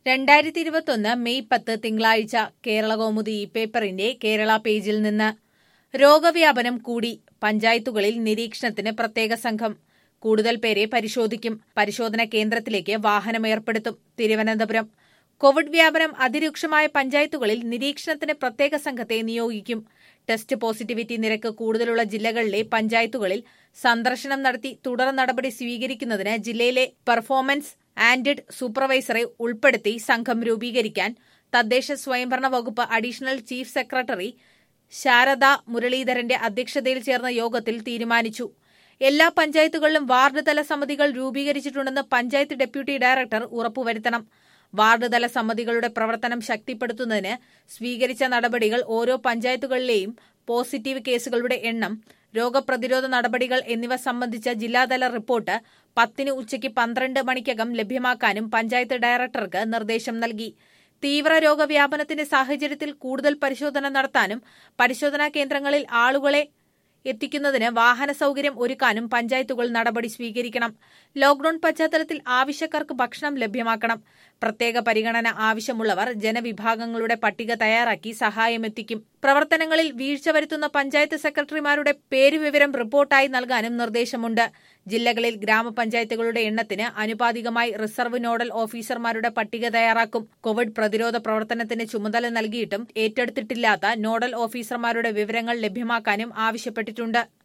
രണ്ടായിരത്തി ഇരുപത്തൊന്ന് മെയ് പത്ത് തിങ്കളാഴ്ച കേരളകൗമുദി ഈ പേപ്പറിന്റെ കേരള പേജിൽ നിന്ന് രോഗവ്യാപനം കൂടി പഞ്ചായത്തുകളിൽ നിരീക്ഷണത്തിന് പ്രത്യേക സംഘം കൂടുതൽ പേരെ പരിശോധിക്കും പരിശോധന കേന്ദ്രത്തിലേക്ക് വാഹനം ഏർപ്പെടുത്തും തിരുവനന്തപുരം കോവിഡ് വ്യാപനം അതിരൂക്ഷമായ പഞ്ചായത്തുകളിൽ നിരീക്ഷണത്തിന് പ്രത്യേക സംഘത്തെ നിയോഗിക്കും ടെസ്റ്റ് പോസിറ്റിവിറ്റി നിരക്ക് കൂടുതലുള്ള ജില്ലകളിലെ പഞ്ചായത്തുകളിൽ സന്ദർശനം നടത്തി തുടർ നടപടി സ്വീകരിക്കുന്നതിന് ജില്ലയിലെ പെർഫോമൻസ് ആൻഡ് സൂപ്പർവൈസറെ ഉൾപ്പെടുത്തി സംഘം രൂപീകരിക്കാൻ തദ്ദേശ സ്വയംഭരണ വകുപ്പ് അഡീഷണൽ ചീഫ് സെക്രട്ടറി ശാരദ മുരളീധരന്റെ അധ്യക്ഷതയിൽ ചേർന്ന യോഗത്തിൽ തീരുമാനിച്ചു എല്ലാ പഞ്ചായത്തുകളിലും വാർഡ് തല സമിതികൾ രൂപീകരിച്ചിട്ടുണ്ടെന്ന് പഞ്ചായത്ത് ഡെപ്യൂട്ടി ഡയറക്ടർ ഉറപ്പുവരുത്തണം വാർഡ് തല സമിതികളുടെ പ്രവർത്തനം ശക്തിപ്പെടുത്തുന്നതിന് സ്വീകരിച്ച നടപടികൾ ഓരോ പഞ്ചായത്തുകളിലെയും പോസിറ്റീവ് കേസുകളുടെ എണ്ണം രോഗപ്രതിരോധ നടപടികൾ എന്നിവ സംബന്ധിച്ച ജില്ലാതല റിപ്പോർട്ട് പത്തിന് ഉച്ചയ്ക്ക് പന്ത്രണ്ട് മണിക്കകം ലഭ്യമാക്കാനും പഞ്ചായത്ത് ഡയറക്ടർക്ക് നിർദ്ദേശം നൽകി തീവ്ര രോഗവ്യാപനത്തിന്റെ സാഹചര്യത്തിൽ കൂടുതൽ പരിശോധന നടത്താനും പരിശോധനാ കേന്ദ്രങ്ങളിൽ ആളുകളെ എത്തിക്കുന്നതിന് വാഹന സൌകര്യം ഒരുക്കാനും പഞ്ചായത്തുകൾ നടപടി സ്വീകരിക്കണം ലോക്ഡൌൺ പശ്ചാത്തലത്തിൽ ആവശ്യക്കാർക്ക് ഭക്ഷണം ലഭ്യമാക്കണം പ്രത്യേക പരിഗണന ആവശ്യമുള്ളവർ ജനവിഭാഗങ്ങളുടെ പട്ടിക തയ്യാറാക്കി സഹായമെത്തിക്കും പ്രവർത്തനങ്ങളിൽ വീഴ്ച വരുത്തുന്ന പഞ്ചായത്ത് സെക്രട്ടറിമാരുടെ പേരുവിവരം റിപ്പോർട്ടായി നൽകാനും നിർദ്ദേശമുണ്ട് ജില്ലകളിൽ ഗ്രാമപഞ്ചായത്തുകളുടെ എണ്ണത്തിന് അനുപാതികമായി റിസർവ് നോഡൽ ഓഫീസർമാരുടെ പട്ടിക തയ്യാറാക്കും കോവിഡ് പ്രതിരോധ പ്രവർത്തനത്തിന് ചുമതല നൽകിയിട്ടും ഏറ്റെടുത്തിട്ടില്ലാത്ത നോഡൽ ഓഫീസർമാരുടെ വിവരങ്ങൾ ലഭ്യമാക്കാനും ആവശ്യപ്പെട്ടിട്ടുണ്ട്